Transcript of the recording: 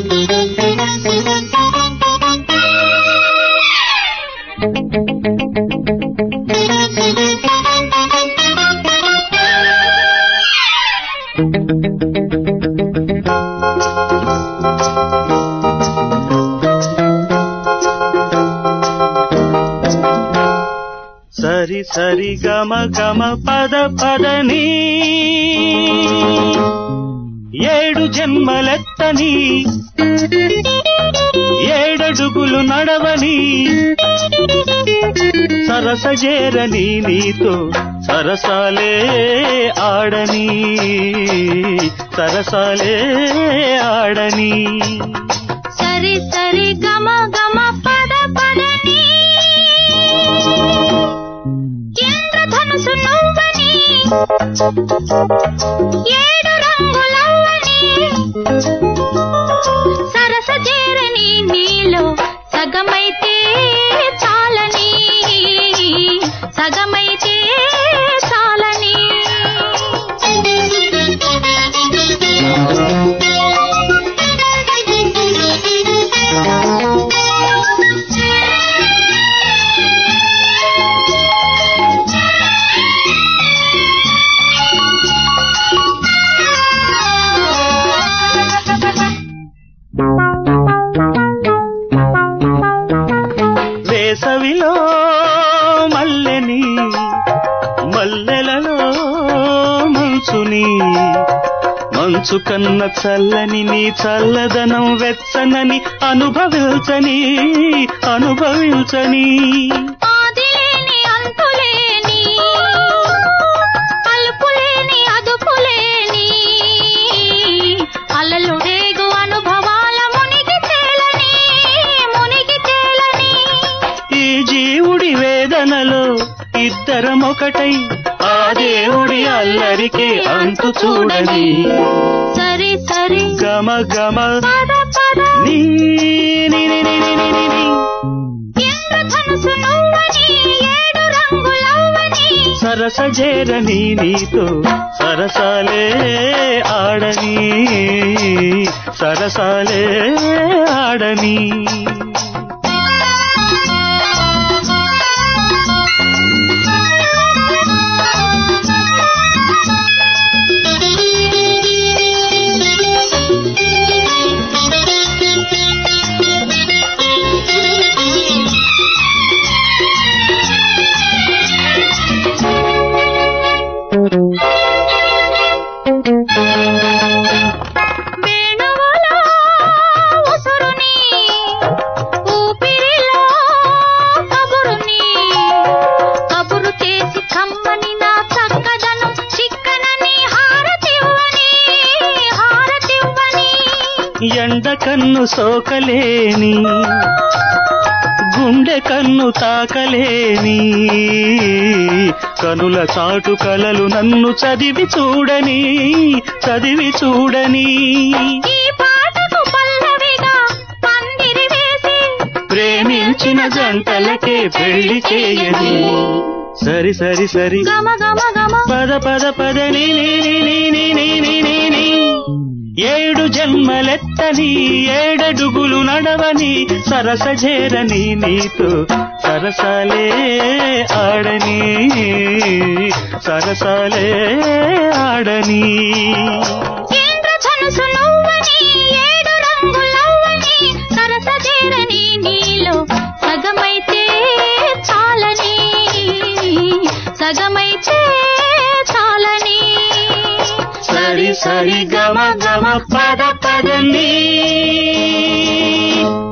సరి సరి గమ గమ పద పదని ఏడు జన్మలెత్తని ఏడడుగులు నడవని సరసజేరని నీతో సరసాలే ఆడని సరసాలే ఆడని సరి సరి గమ గమ పద పదని ఇంద్రధనుసు నువ్వని ఏడు రంగులవ్వని సరస చేరని నీలో సగమైతే చాలని సగమైతే చాలని వేసవిలో మల్లెని మల్లెలలో మంచుని మంచు కన్న చల్లని నీ చల్లదనం వెచ్చనని అనుభవించని అనుభవించని ఆదిలేని అంతులేని అలుపులేని అదుపులేని అలలు రేగు అనుభవాల మునిగి తేలని మునిగి తేలని ఈ జీవుడి వేదనలో ఇద్దరం ఒకటై ఆ దేవుడి అల్లరికి అంతు చూడని సరి సరి గమ గమ పద పద నీ నీ నీ నీ నీ నీ నీ నీ. ఇంద్రధనుసు నువ్వని ఏడు రంగులవ్వని సరసజేరని నీతో సరసాలే ఆడని సరసాలే ఆడని వేణువులో ఉసురుని ఊపిరిలో కబురుని కబురు చేసి కమ్మని నా చక్కదనం చిక్కనని హారతివ్వని హారతివ్వని ఎండ కన్ను సోకలేని గుండె కన్ను తాకలేని కనుల చాటు కలలు నన్ను చదివి చూడని చదివి చూడని ఈ పాటకు పల్లవిగా పందిరి వేసి ప్రేమించిన జంటలకే పెళ్లి చేయని సరి సరి సరి గమ గమ గమ పద పద పద నీ నీ నీ నీ నీ నీ నీ నీ నీ. ఏడు జన్మలెత్తని ఏడడుగులు నడవని సరసజేరని నీతో సరసాలే ఆడని సరసాలే ఆడని ఇంద్రధనుసు నువ్వని ఏడు రంగులవ్వని సరస చేరని నీలో సగమైతే చాలని సగమైతే చాలని సరి సరి గమ గమ పద పద నీ